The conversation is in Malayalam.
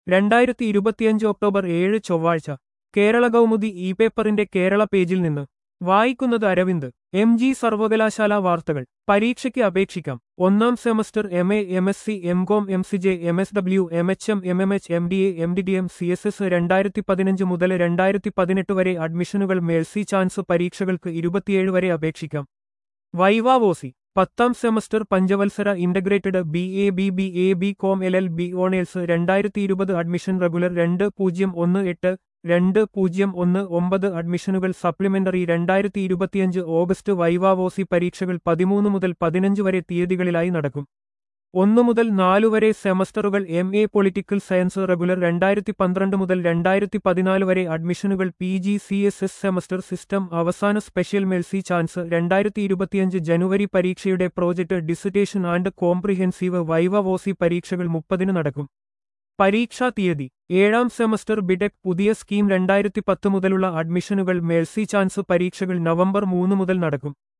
രണ്ടായിരത്തി ഇരുപത്തിയഞ്ച് ഒക്ടോബർ ഏഴ് ചൊവ്വാഴ്ച കേരള കൗമുദി ഇ പേപ്പറിന്റെ കേരള പേജിൽ നിന്ന് വായിക്കുന്നത് അരവിന്ദ് എം ജി സർവകലാശാല വാർത്തകൾ പരീക്ഷയ്ക്ക് അപേക്ഷിക്കാം ഒന്നാം semester M A M S C M com M C J M S W M H M M M H M D A M D D M C S S രണ്ടായിരത്തി പതിനഞ്ച് മുതൽ രണ്ടായിരത്തി പതിനെട്ട് വരെ അഡ്മിഷനുകൾ മേഴ്സി ചാൻസ് പരീക്ഷകൾക്ക് ഇരുപത്തിയേഴ് വരെ അപേക്ഷിക്കാം വൈവാവോസി പത്താം സെമസ്റ്റർ പഞ്ചവത്സര integrated B A B B A B com L L B honours രണ്ടായിരത്തി ഇരുപത് അഡ്മിഷൻ റെഗുലർ രണ്ട് പൂജ്യം ഒന്ന് എട്ട് രണ്ട് പൂജ്യം ഒന്ന് ഒമ്പത് അഡ്മിഷനുകൾ സപ്ലിമെന്ററി രണ്ടായിരത്തി ഇരുപത്തിയഞ്ച് ഓഗസ്റ്റ് വൈവാവോസി പരീക്ഷകൾ പതിമൂന്ന് മുതൽ പതിനഞ്ച് വരെ തീയതികളിലായി നടക്കും ഒന്നു മുതൽ നാലു വരെ സെമസ്റ്ററുകൾ M A political science regular രണ്ടായിരത്തി പന്ത്രണ്ട് മുതൽ രണ്ടായിരത്തി പതിനാല് വരെ അഡ്മിഷനുകൾ P G C S S semester system അവസാന സ്പെഷ്യൽ മെൽസി ചാൻസ് രണ്ടായിരത്തി ഇരുപത്തിയഞ്ച് ജനുവരി പരീക്ഷയുടെ project dissertation and comprehensive viva voce പരീക്ഷകൾ മുപ്പതിന് നടക്കും പരീക്ഷാ തീയതി ഏഴാം സെമസ്റ്റർ ബിടെക് പുതിയ സ്കീം രണ്ടായിരത്തി പത്ത് മുതലുള്ള അഡ്മിഷനുകൾ മേഴ്സി ചാൻസ് പരീക്ഷകൾ നവംബർ മൂന്ന് മുതൽ നടക്കും